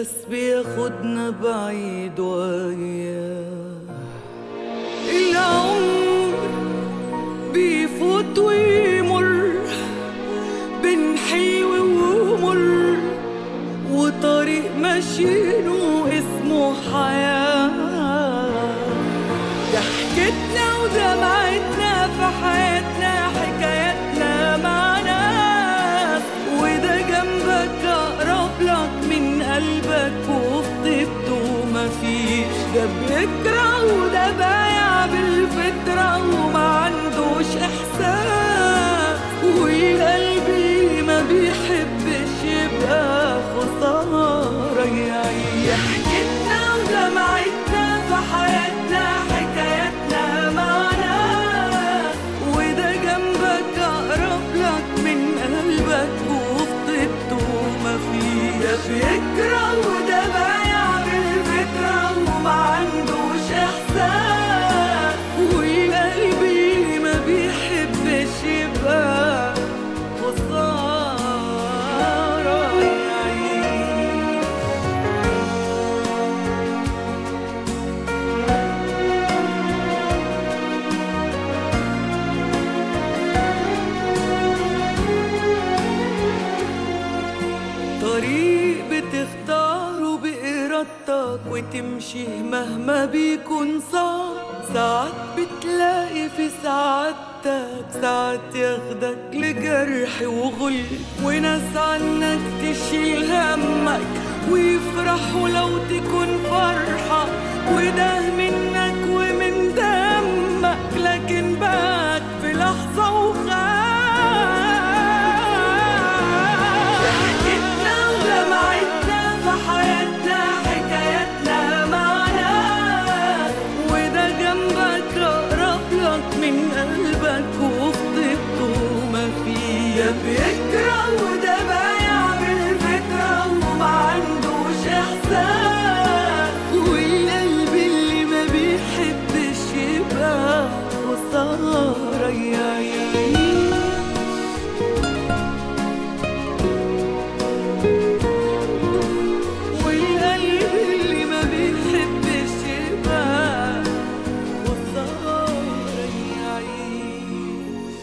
بس بياخدنا بعيد وياه العمر بيفوت ويمر بين حلو ومر وطريق ماشيينه اسمه حياة ضحكتنا ودمعتنا في حياتنا حكاياتنا مع ناس وده جنبك أقرب لك من قلبك وفي طيبته مفيش ده بيكره وده بايع بالفطرة وما عندوش إحساس وقلبي ما بيحبش يبقى خسارة يعيش ضحكتنا ودمعتنا في حياتنا حكاياتنا معنا وده جنبك أقرب لك من قلبك وفي طيبته مفيش ده بيكره وده بايع بالفكرة وما عندوش إحساس وقلبي ما بيحبش يبقى خسارة يعيش طريق بتختاره بإرادتك وتمشي مهما بيكون صعب ساعات بتلاقي في سعادتك ساعات ياخدك لجرح وغل وناس عنك تشيل همك ويفرحوا لو تكون فرحة وده منك ومن دمك لكن بات في لحظة وخاف ضحكتنا ودمعتنا في حياتنا حكاياتنا معنا وده جنبك أقرب لك من قلبك وفي طيبته مفيش ده بيكره وده بايع بالفكرة وما عندوش إحساس والقلب اللي ما بيحبش يبقى خسارة يعيش والقلب اللي ما بيحبش يبقى خسارة يعيش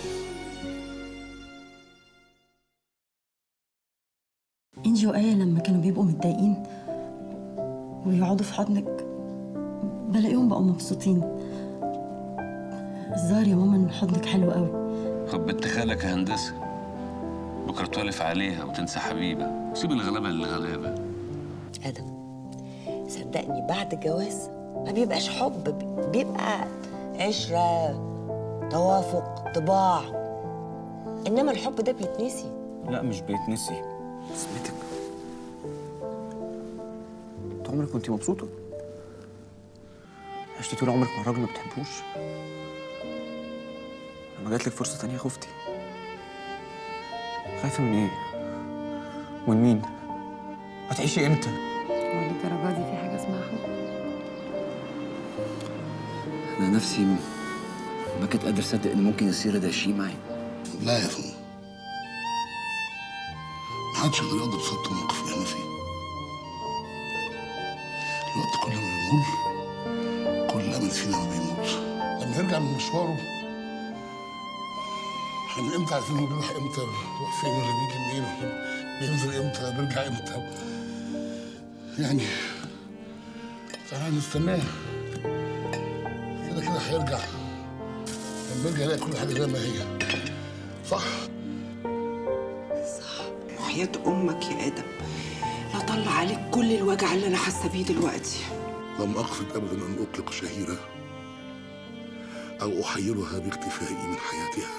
انجي وآية لما كانوا بيبقوا متضايقين ويقعدوا في حضنك بلاقيهم بقوا مبسوطين الظاهر يا ماما ان حضنك حلو قوي خد بنت خالك يا هندسه بكره تولف عليها وتنسى حبيبه سيب الغلابه للغلابه ادم صدقني بعد الجواز ما بيبقاش حب بيبقى عشره توافق طباع انما الحب ده بيتنسي لا مش بيتنسي بسمتك انت عمرك كنت مبسوطة؟ عشتي طول عمرك مع راجل ما بتحبوش لما جات لك فرصة تانية خفتي خايفة من ايه؟ ومن مين؟ هتعيشي امتى؟ هو للدرجة دي في حاجة اسمها حب؟ انا نفسي م- ما كنت قادر اصدق ان ممكن يصير ده شيء معي لا يا فندم ما حدش يقدر يقدر بسبب الموقف اللي احنا فيه الوقت كل ما بيمر كل امل فينا ما بيموت لما يرجع من مشواره احنا من امتى عارفين هو بيروح امتى بيروح فين ولا بيجي منين ولا بينزل امتى بيرجع امتى يعني احنا هنستناه كده كده هيرجع لما يرجع يلاقي كل حاجه زي ما هي صح وحياة أمك يا آدم لا طلع عليك كل الوجع اللي أنا حاسة بيه دلوقتي لم أقصد أبدا أن أطلق شهيرة أو أحيلها باختفائي من حياتها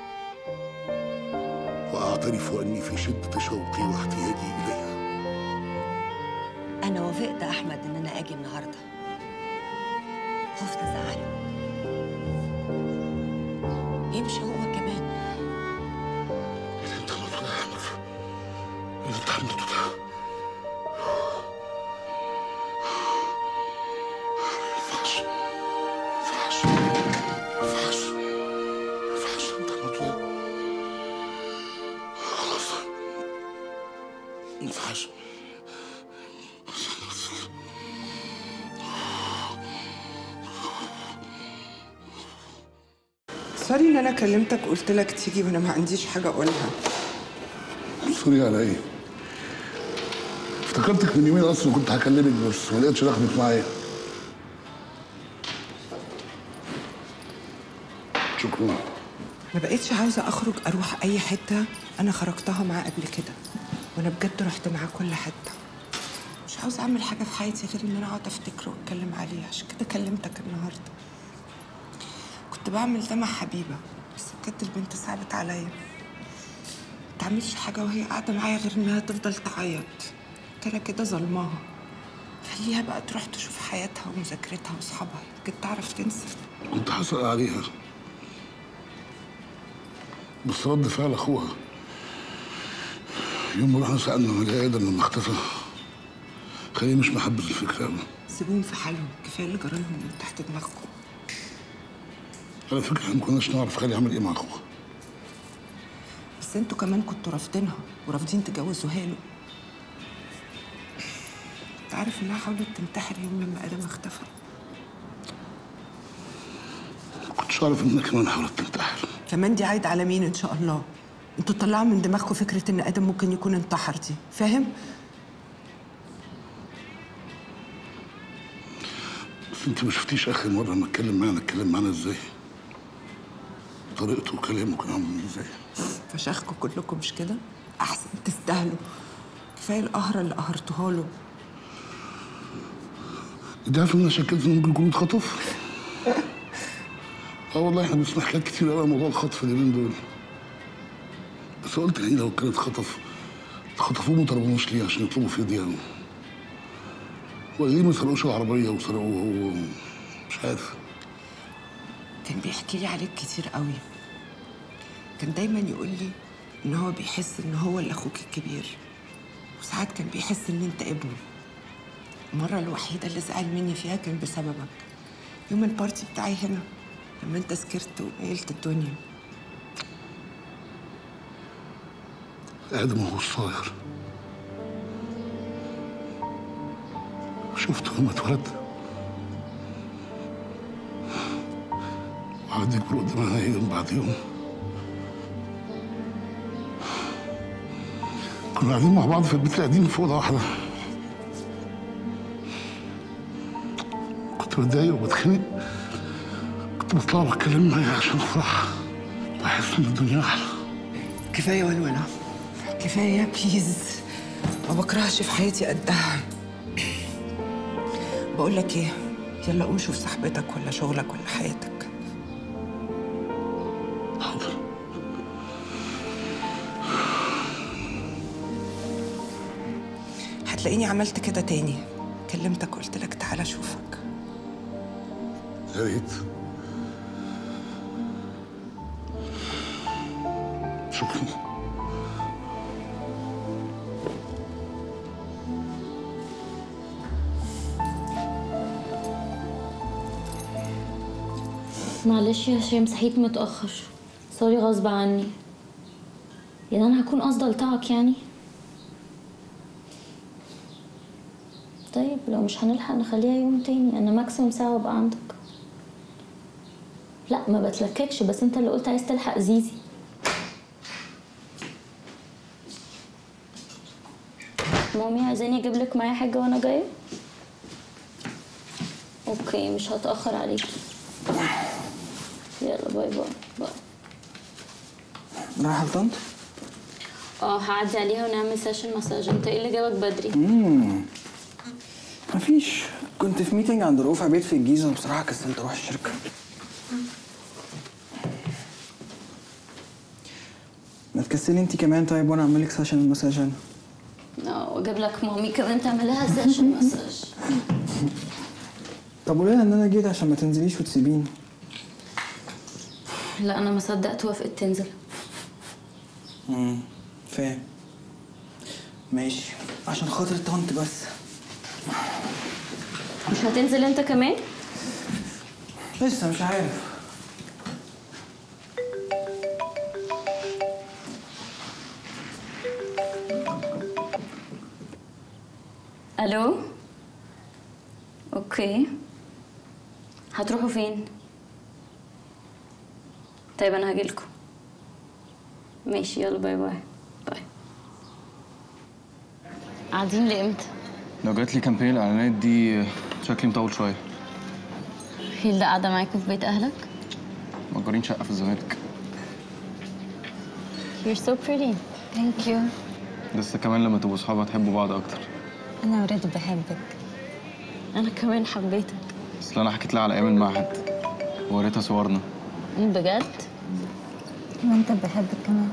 وأعترف أني في شدة شوقي واحتياجي إليها انا وافقت احمد ان انا اجي النهارده خفت ازعله يمشي هو كمان أنت عملته ده يا أحمد اللي أنت عملته ده ما ينفعش ما ينفعش ما ينفعش ما ينفعش أنت عملته ده خلاص ما ينفعش سوري ان انا كلمتك قلت لك تيجي وانا ما عنديش حاجه اقولها سوري على ايه؟ افتكرتك من يومين اصلا كنت هكلمك بس ما لقيتش رقمك معايا شكرا ما بقتش عاوزه اخرج اروح اي حته انا خرجتها معاه قبل كده وانا بجد رحت معاه كل حته مش عاوزه اعمل حاجه في حياتي غير ان انا اقعد افتكره واتكلم عليه عشان كده كلمتك النهارده كنت بعمل ده مع حبيبه بس بجد البنت صعبت عليا ما تعملش حاجه وهي قاعده معايا غير انها تفضل تعيط قلت لها كده ظلماها خليها بقى تروح تشوف حياتها ومذاكرتها واصحابها يمكن تعرف تنسى كنت حاسق عليها بس رد فعل اخوها يوم ما رحنا سالنا على ادم لما اختفى خليه مش محبة الفكرة أوي سيبوهم في حالهم كفايه اللي جرالهم من تحت دماغكم على فكرة احنا ما كناش نعرف خالي عمل ايه مع اخوها بس انتوا كمان كنتوا رافضينها ورافضين تجوزوها له انت عارف انها حاولت تنتحر يوم لما ادم اختفى ما كنتش اعرف انها كمان حاولت تنتحر كمان دي عايد على مين ان شاء الله انتوا طلعوا من دماغكم فكره ان ادم ممكن يكون انتحر دي فاهم بس انت ما شفتيش اخر مرة لما اتكلم معانا اتكلم معانا ازاي طريقته وكلامه كان عامل ازاي فشخكم كلكم مش كده احسن تستاهلوا كفايه القهره اللي قهرتوها له انت عارف ان انا شكلت انه ممكن يكون اتخطف اه والله احنا بنسمع حاجات كتير قوي عن موضوع الخطف اليومين دول بس قلت يعني لو كانت خطف خطفوه ما طلبوش ليه عشان يطلبوا فدية ولا ليه ما سرقوش العربية وسرقوه هو مش عارف كان بيحكي لي عليك كتير قوي كان دايما يقول لي ان هو بيحس ان هو اللي اخوك الكبير وساعات كان بيحس ان انت ابنه المرة الوحيدة اللي زعل مني فيها كان بسببك يوم البارتي بتاعي هنا لما انت سكرت وقلت الدنيا ادم وهو صغير شفته لما اتولد وقعد يكبر قدامنا يوم بعد يوم كنا قاعدين مع بعض في البيت القديم في اوضه واحده كنت بتضايق وبتخنق كنت بطلع بتكلم معاه عشان افرح واحس ان الدنيا احلى كفاية ولولة كفاية بليز ما بكرهش في حياتي قدها بقول لك ايه يلا قوم شوف صاحبتك ولا شغلك ولا حياتك حاضر هتلاقيني عملت كده تاني كلمتك قلت لك تعالى اشوفك يا ريت شكرا معلش يا هشام صحيت متأخر سوري غصب عني يعني أنا هكون قصدي ألطعك يعني طيب لو مش هنلحق نخليها يوم تاني أنا ماكسيموم ساعة وأبقى عندك لا ما بتلككش بس أنت اللي قلت عايز تلحق زيزي مامي عايزاني أجيب لك معايا حاجة وأنا جاية أوكي مش هتأخر عليكي يلا باي باي باي رايحة لطنط؟ اه هعدي عليها ونعمل سيشن مساج انت ايه اللي جابك بدري امم مفيش كنت في ميتنج عند رؤوف عبيد في الجيزة وبصراحة كسلت أروح الشركة ما تكسلي انت كمان طيب وانا اعمل لك سيشن المساج انا اه واجيب لك مامي كمان تعمل لها سيشن مساج طب قولي لها ان انا جيت عشان ما تنزليش وتسيبيني لا انا ما صدقت وافقت تنزل امم فاهم ماشي عشان خاطر طنط بس مش هتنزل انت كمان لسه مش عارف الو اوكي هتروحوا فين طيب انا هجيلكوا ماشي يلا باي باي باي قاعدين لامتى لو جات لي كامبين الاعلانات دي شكلي مطول شويه هيلدا قاعده معاكوا في بيت اهلك مأجرين شقه في الزمالك You're so pretty Thank you لسه كمان لما تبقوا صحاب هتحبوا بعض اكتر انا اوريدي بحبك انا كمان حبيتك اصل انا حكيت لها على ايام المعهد ووريتها صورنا بجد وانت بحبك كمان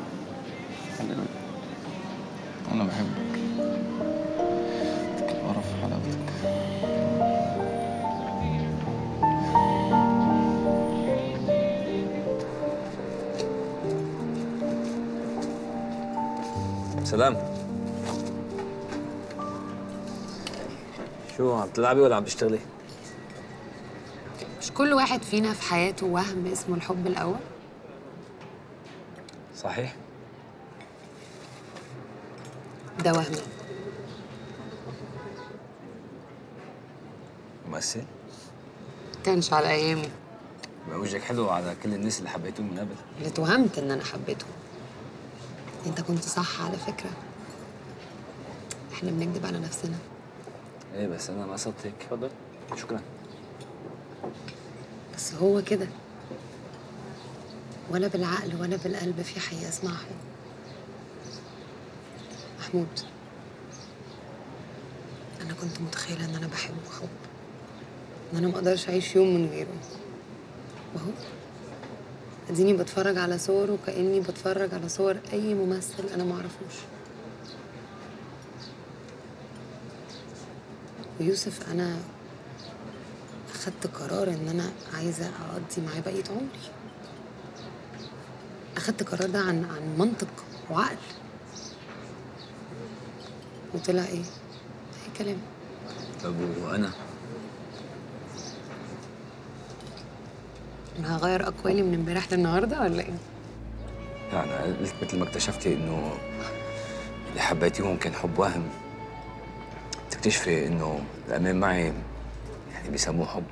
انا بحبك قرف حلاوتك سلام شو عم تلعبي ولا عم تشتغلي؟ مش كل واحد فينا في حياته وهم اسمه الحب الأول صحيح ده وهم ممثل كانش على أيامي بقى وجهك حلو على كل الناس اللي حبيتهم من قبل اللي اتوهمت إن أنا حبيته أنت كنت صح على فكرة إحنا بنكذب على نفسنا ايه بس انا ما قصدت هيك اتفضل شكرا بس هو كده ولا بالعقل ولا بالقلب في حقيقة اسمها حب محمود أنا كنت متخيلة إن أنا بحبه حب إن أنا مقدرش أعيش يوم من غيره وأهو أديني بتفرج على صور وكأني بتفرج على صور أي ممثل أنا معرفوش ويوسف أنا أخدت قرار إن أنا عايزة أقضي معاه بقية عمري أخدت القرار ده عن عن منطق وعقل وطلع إيه؟ أي كلام طب وانا أنا هغير أقوالي من امبارح للنهاردة ولا إيه؟ لا انا قلت مثل ما اكتشفتي انه اللي حبيتيهم كان حب وهم تكتشفي انه الامان معي يعني بيسموه حب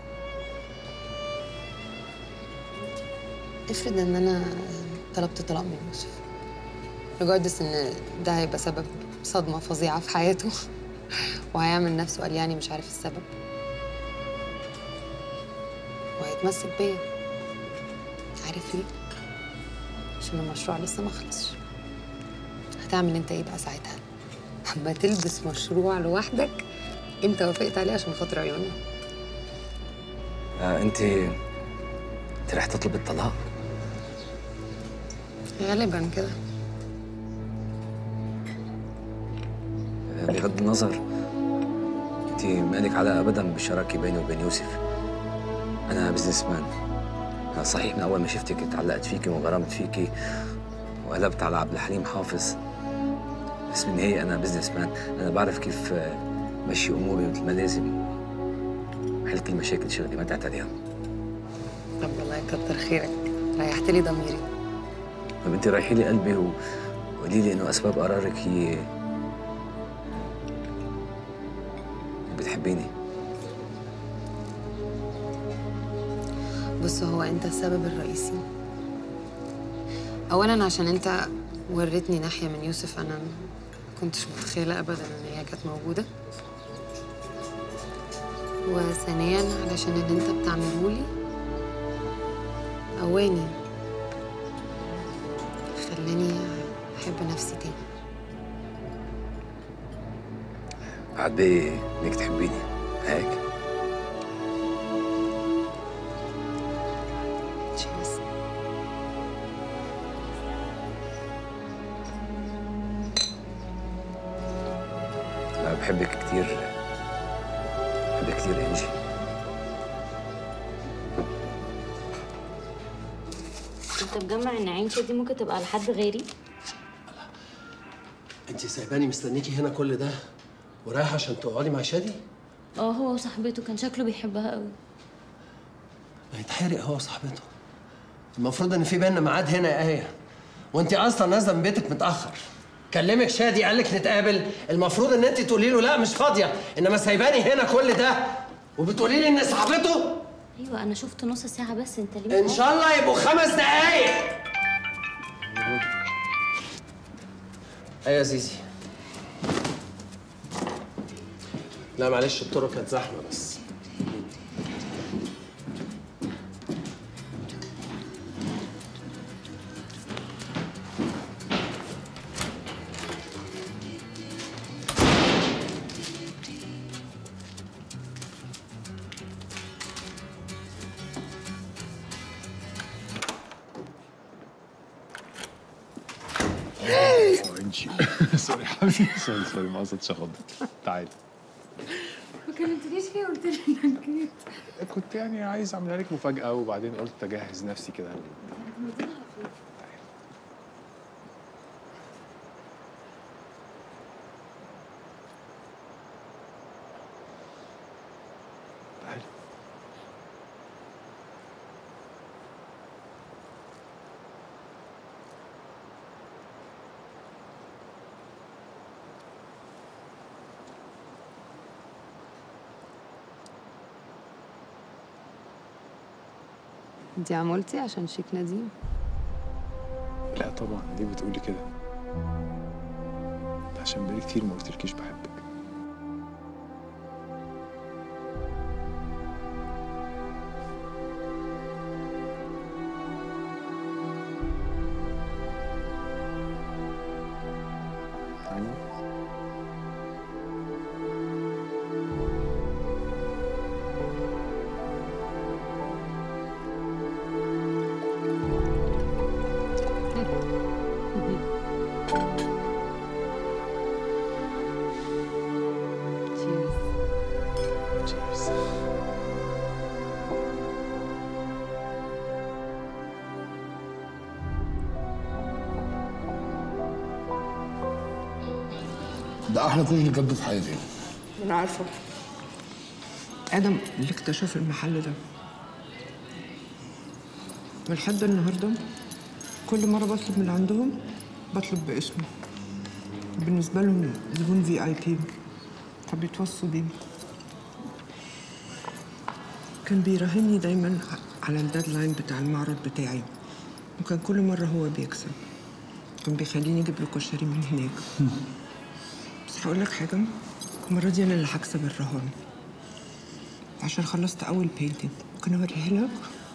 افرض إن أنا طلبت طلاق من يوسف ريجاردس إن ده هيبقى سبب صدمة فظيعة في حياته وهيعمل نفسه قال يعني مش عارف السبب وهيتمسك بيا عارف ليه؟ عشان المشروع لسه ما خلصش هتعمل انت ايه بقى ساعتها؟ اما تلبس مشروع لوحدك انت وافقت عليه عشان خاطر عيوني آه انت انت رح تطلب الطلاق غالبا كده آه، بغض النظر انت مالك علاقه ابدا بالشراكه بيني وبين يوسف انا بزنس مان أنا صحيح من اول ما شفتك تعلقت فيكي وغرمت فيكي وقلبت على عبد الحليم حافظ بس بالنهايه انا بزنس مان انا بعرف كيف آه، مشي اموري مثل ما لازم حل كل مشاكل شغلي ما تعتريها طب والله يكتر خيرك ريحت لي ضميري طب انت رايحي لي قلبي و- وقولي لي انه اسباب قرارك هي بتحبيني بص هو انت السبب الرئيسي اولا عشان انت وريتني ناحيه من يوسف انا ما كنتش متخيله ابدا ان هي كانت موجوده وثانيا علشان اللي انت بتعمله لي قواني خلاني احب نفسي تاني بعد بيه انك تحبيني هيك تشيرز انا بحبك كثير بحبك كثير انجي انت مجمع ان عينشا دي ممكن تبقى على حد غيري انت سايباني مستنيكي هنا كل ده ورايحه عشان تقعدي مع شادي اه هو وصاحبته كان شكله بيحبها قوي ما يتحرق هو صاحبته المفروض ان في بينا ميعاد هنا يا ايه وانت اصلا نازله من بيتك متاخر كلمك شادي قال لك نتقابل المفروض ان انت تقولي له لا مش فاضيه انما سايباني هنا كل ده وبتقولي لي ان صاحبته ايوه انا شفت نص ساعه بس انت ليه ان شاء الله يبقوا خمس دقايق ايه يا زيزي لا معلش الطرق كانت زحمه بس انشي سوري حبيبي سوري سوري ما قصدتش اخضك تعالي ما كلمتنيش فيه قلت لي انك جيت كنت يعني عايز اعمل لك مفاجأة وبعدين قلت اجهز نفسي كده تعالي دي عمولتي عشان شيك نديم لا طبعا ليه بتقولي كده عشان بقالي كتير ما قلتلكيش بحبك أيوة. Cheers. ده احلى كشري كلته في حياتي انا عارفه ادم اللي اكتشف المحل ده ولحد النهارده كل مره بطلب من عندهم بطلب باسمه بالنسبه لهم زبون في اي بي فبيتوصوا بيه كان بيراهني دايما على الديدلاين بتاع المعرض بتاعي وكان كل مره هو بيكسب كان بيخليني اجيب له كشري من هناك بس هقول لك حاجه المره دي انا اللي هكسب الرهان عشان خلصت اول بينتنج ممكن اوريها لك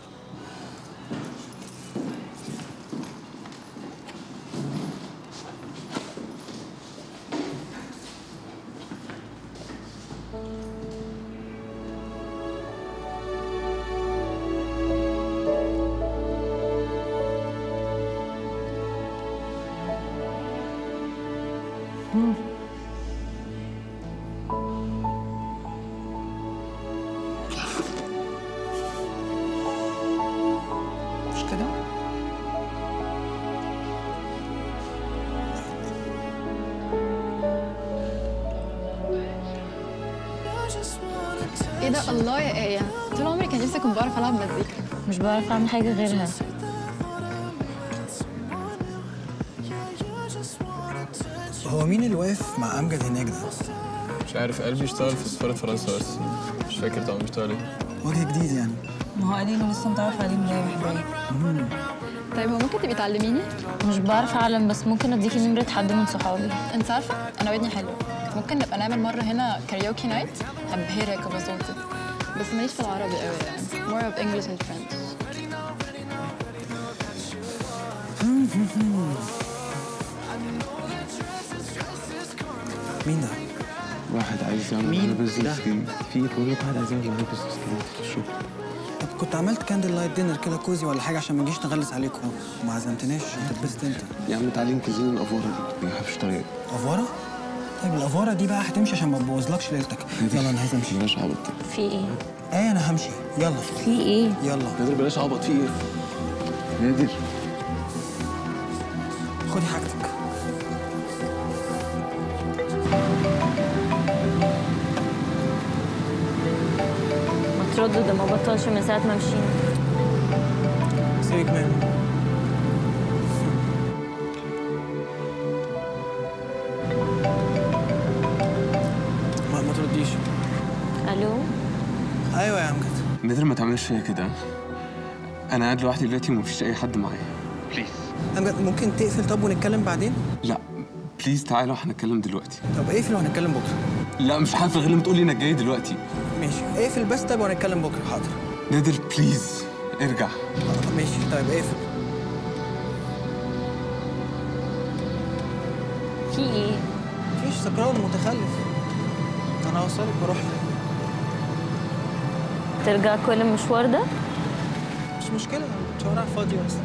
مش كده ايه ده الله يا ايه طول عمري كان نفسي كنت بعرف العب مزيكا مش بعرف اعمل حاجه غيرها هو مين اللي واقف مع امجد هناك ده؟ مش عارف قلبي اشتغل في سفارة فرنسا بس مش فاكر طبعا بيشتغل ايه وجه جديد يعني ما هو قال انه لسه متعرف عليه امبارح باين طيب هو ممكن تبقي تعلميني مش بعرف اعلم بس ممكن اديكي نمره حد من صحابي انت عارفه انا ودني حلوه ممكن نبقى نعمل مره هنا كاريوكي نايت هبهرك وبصوتك بس ماليش في العربي قوي يعني more of English and French مين ده؟ واحد عايز يعمل مين معانا ده؟ بزنس جديد في بقول لك واحد عايز يعمل معانا بزنس جديد في الشغل طب كنت عملت كاندل لايت دينر كده كوزي ولا حاجه عشان ما نجيش نغلس عليكم وما عزمتناش اتبسط انت يا عم تعالي انقذيني من الافوره دي ما بيخافش طريقك افوره؟ طيب الافوره دي بقى هتمشي عشان ما تبوظلكش ليلتك يلا انا عايز امشي بلاش عبط في ايه ايه انا همشي يلا في ايه يلا نادر بلاش عبط في ايه نادر خدي حاجتك ما تردد ده ما بطلش من ساعه ما مشينا سيبك منه ما, ما ترديش الو ايوه يا امجد بدر ما تعملش فيا كده انا قاعد لوحدي دلوقتي ومفيش اي حد معايا بليز أمجد ممكن تقفل طب ونتكلم بعدين؟ لا بليز تعالوا هنتكلم دلوقتي طب اقفل وهنتكلم بكره لا مش عارف غير لما تقولي انك جاي دلوقتي ماشي اقفل بس طب وهنتكلم بكره حاضر نادر بليز ارجع ماشي طيب اقفل في ايه؟ مفيش سكران متخلف انا هوصلك بروح لك ترجع كل المشوار ده؟ مش مشكله شوارع فاضيه بس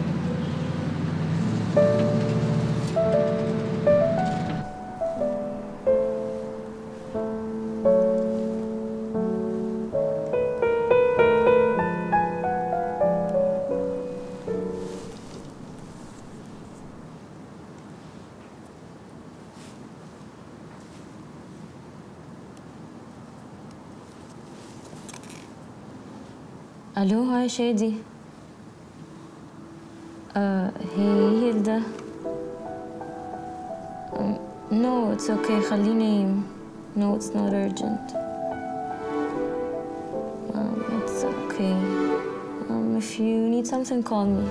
الو هاي شادي آه هي هيلدا نو اتس اوكي خليني نو اتس نوت urgent um, it's okay um, if you need something call me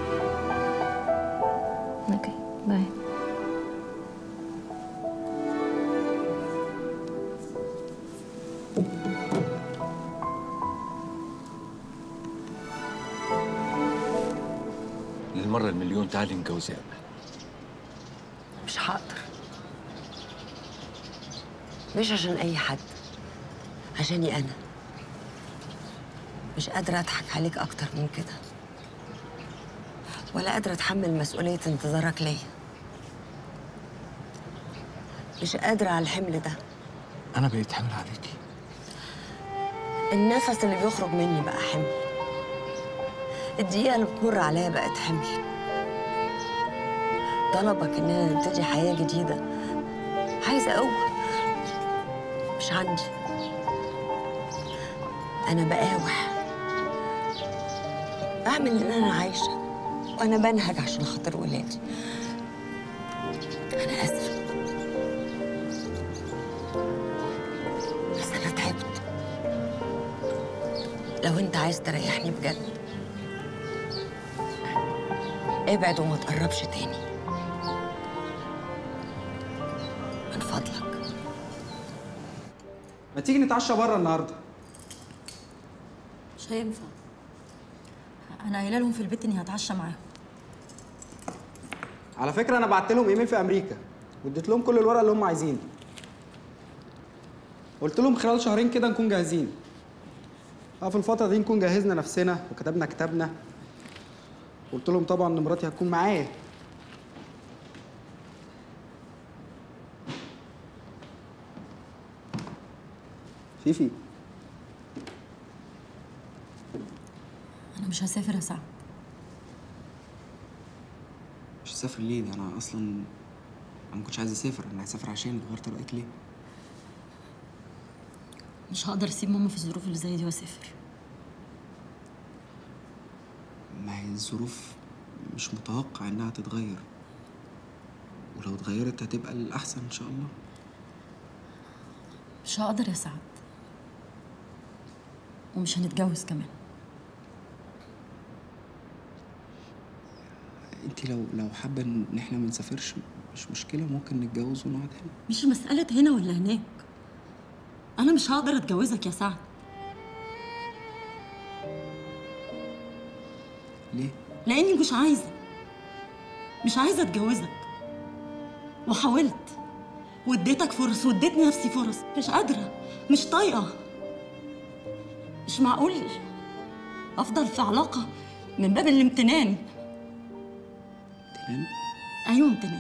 okay bye للمرة المليون تعالي نتجوز يا أمل مش هقدر مش عشان اي حد عشاني انا مش قادرة اضحك عليك اكتر من كده ولا قادرة اتحمل مسؤولية انتظارك ليا مش قادرة على الحمل ده أنا بقيت حمل عليكي النفس اللي بيخرج مني بقى حمل الدقيقة اللي بتمر عليا بقت حمل طلبك إننا نبتدي حياة جديدة عايزة قوة مش عندي أنا بقاوح بعمل إن أنا عايشة وأنا بنهج عشان خاطر ولادي أنا آسفة بس أنا تعبت لو أنت عايز تريحني بجد ابعد وما تقربش تاني من فضلك ما تيجي نتعشى بره النهارده مش هينفع انا قايله لهم في البيت اني هتعشى معاهم على فكره انا بعت لهم ايميل في امريكا واديت لهم كل الورق اللي هم عايزينه قلت لهم خلال شهرين كده نكون جاهزين اه في الفتره دي نكون جهزنا نفسنا وكتبنا كتابنا قلت لهم طبعا ان مراتي هتكون معايا فيفي انا مش هسافر يا سعد مش هسافر ليه ده انا اصلا انا ما كنتش عايز اسافر انا عايز اسافر عشان غيرت رايك ليه مش هقدر اسيب ماما في الظروف اللي زي دي واسافر ما هي الظروف مش متوقع انها تتغير ولو اتغيرت هتبقى الاحسن ان شاء الله مش هقدر يا سعد ومش هنتجوز كمان انت لو لو حابه ان احنا ما نسافرش مش مشكله ممكن نتجوز ونقعد هنا مش مسألة هنا ولا هناك أنا مش هقدر أتجوزك يا سعد ليه؟ لأني مش عايزة مش عايزة أتجوزك وحاولت واديتك فرص واديت نفسي فرص مش قادرة مش طايقة مش معقول أفضل في علاقة من باب الامتنان امتنان؟ أيوة امتنان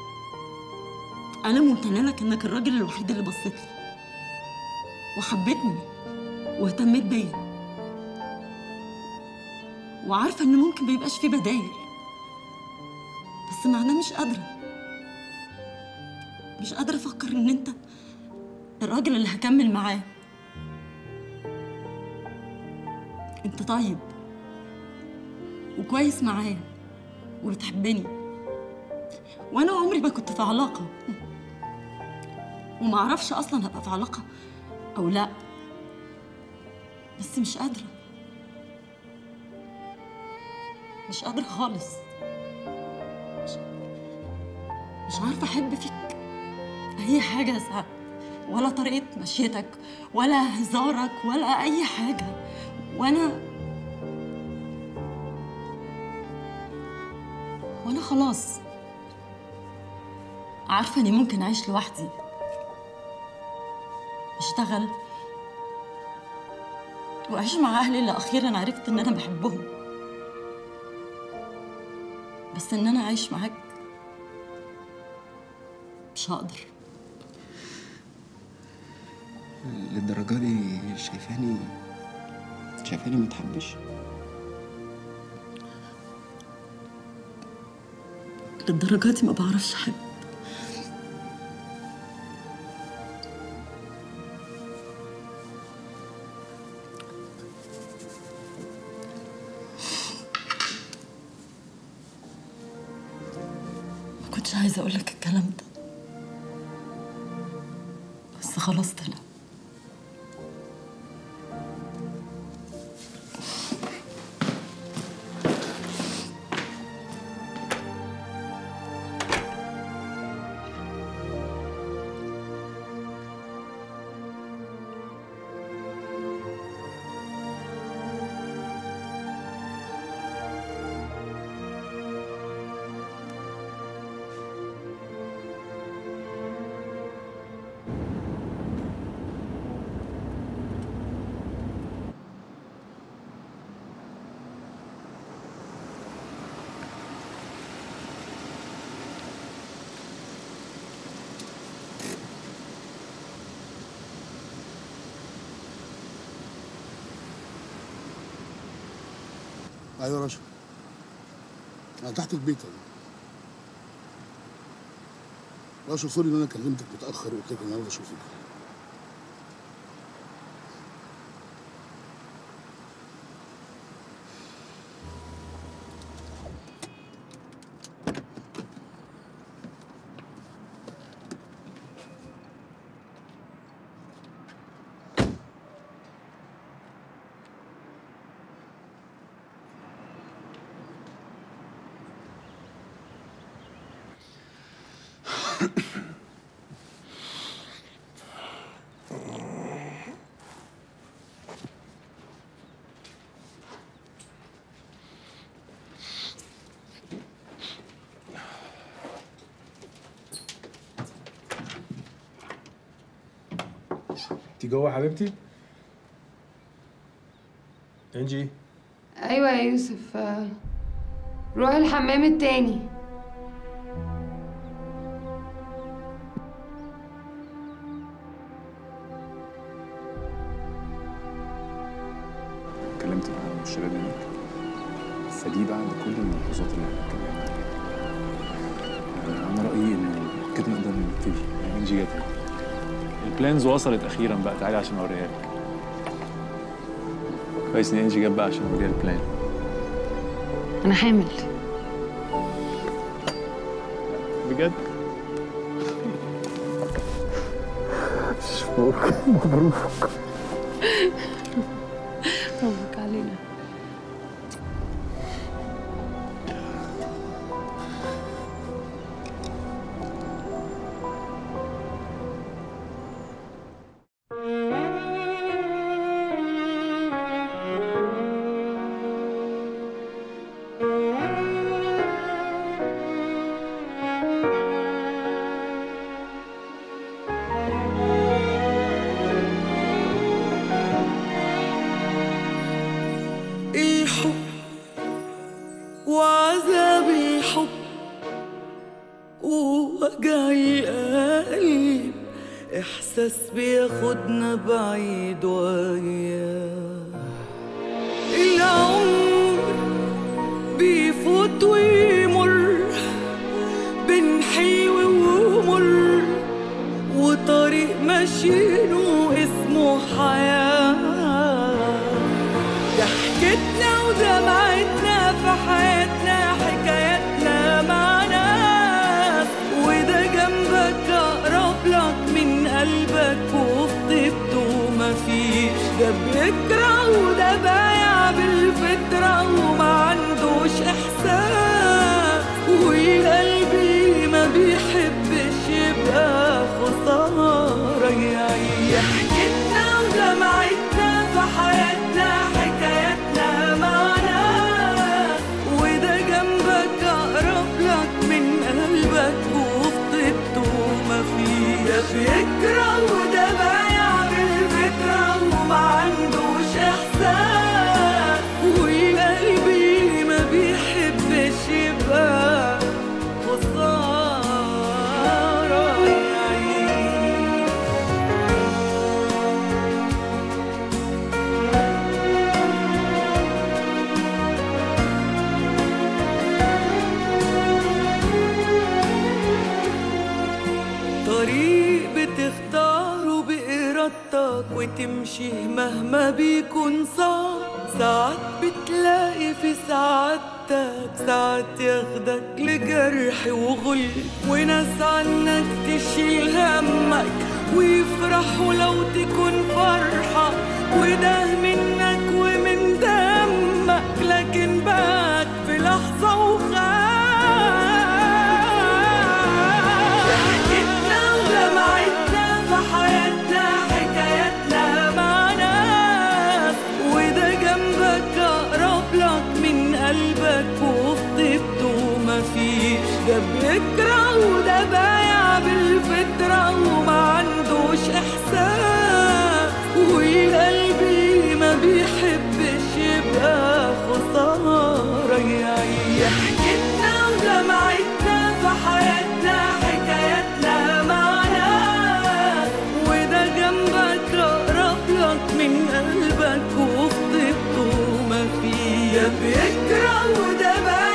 أنا ممتنة لك إنك الراجل الوحيد اللي بصيت لي وحبيتني واهتميت بيا وعارفة إن ممكن ما يبقاش في بدايل بس معناه مش قادرة مش قادرة أفكر إن أنت الراجل اللي هكمل معاه أنت طيب وكويس معايا وبتحبني وأنا عمري ما كنت في علاقة وما أعرفش أصلا هبقى في علاقة أو لأ بس مش قادرة مش قادرة خالص مش, مش عارفة أحب فيك أي حاجة يا سعد ولا طريقة مشيتك ولا هزارك ولا أي حاجة وأنا وأنا خلاص عارفة إني ممكن أعيش لوحدي أشتغل وأعيش مع أهلي اللي أخيرا عرفت إن أنا بحبهم بس إن أنا أعيش معاك مش هقدر للدرجة دي شايفاني شايفاني ما تحبش للدرجة دي ما بعرفش أحب ما كنتش عايزة أقول لك الكلام ده بس خلاص طلع ايوه يا رشا انا تحت البيت اهو رشا سوري ان انا كلمتك متاخر وقلت لك ان انا عاوز اشوفك انت جوه يا حبيبتي انجي ايوه يا يوسف آه، روح الحمام التاني اتكلمت مع الشباب هناك فدي بعد كل الملحوظات اللي احنا اتكلمنا عليها انا رايي انه كده نقدر نبتدي يعني انجي جت البلانز وصلت اخيرا بقى تعالي عشان اوريها لك كويس ان انجي جت بقى عشان اوريها البلان انا حامل بجد مبروك مبروك مبروك علينا الحب وعذاب الحب ووجع القلب إحساس بياخدنا بعيد وياه العمر بيفوت ويمر بين حلو ومر وطريق ماشيينه اسمه حياه ضحكتنا ودمعتنا في حياتنا حكاياتنا مع ناس وده جنبك أقرب لك من قلبك وفي طيبته مفيش ده بيكره وده بايع بالفطرة وما عندوش إحساس وقلبي ما بيحبش يبقى خسارة يعيش حكيتنا ودمعتنا في حياتنا حكاياتنا معنا وده جنبك أقرب لك من قلبك وفي طيبته ما فيه ده بيكره وده بايع بالفكرة وما عندوش إحساس وقلبي ما بيحبش يبقى خسارة يعيش طريق بتختاره بإرادتك وتمشي مهما بيكون صعب ساعات بتلاقي في سعادتك ساعات ياخدك لجرح وغل وناس عنك تشيل همك ويفرحوا لو تكون فرحة وده منك ومن دمك لكن بات في لحظة وخاف حكيتنا ودمعتنا في حياتنا حكاياتنا مع ناس وده جنبك أقرب لك من قلبك وفي طيبته مفيش ده بيكره وده بايع بالفطرة وما عندوش إحساس وقلبي ما بيحبش يبقى خسارة يعيش حكيتنا ودمعتنا في حياتنا حكاياتنا مع ناس وده جنبك أقرب لك من قلبك وفي طيبته ما فيه ده بيكره وده بايع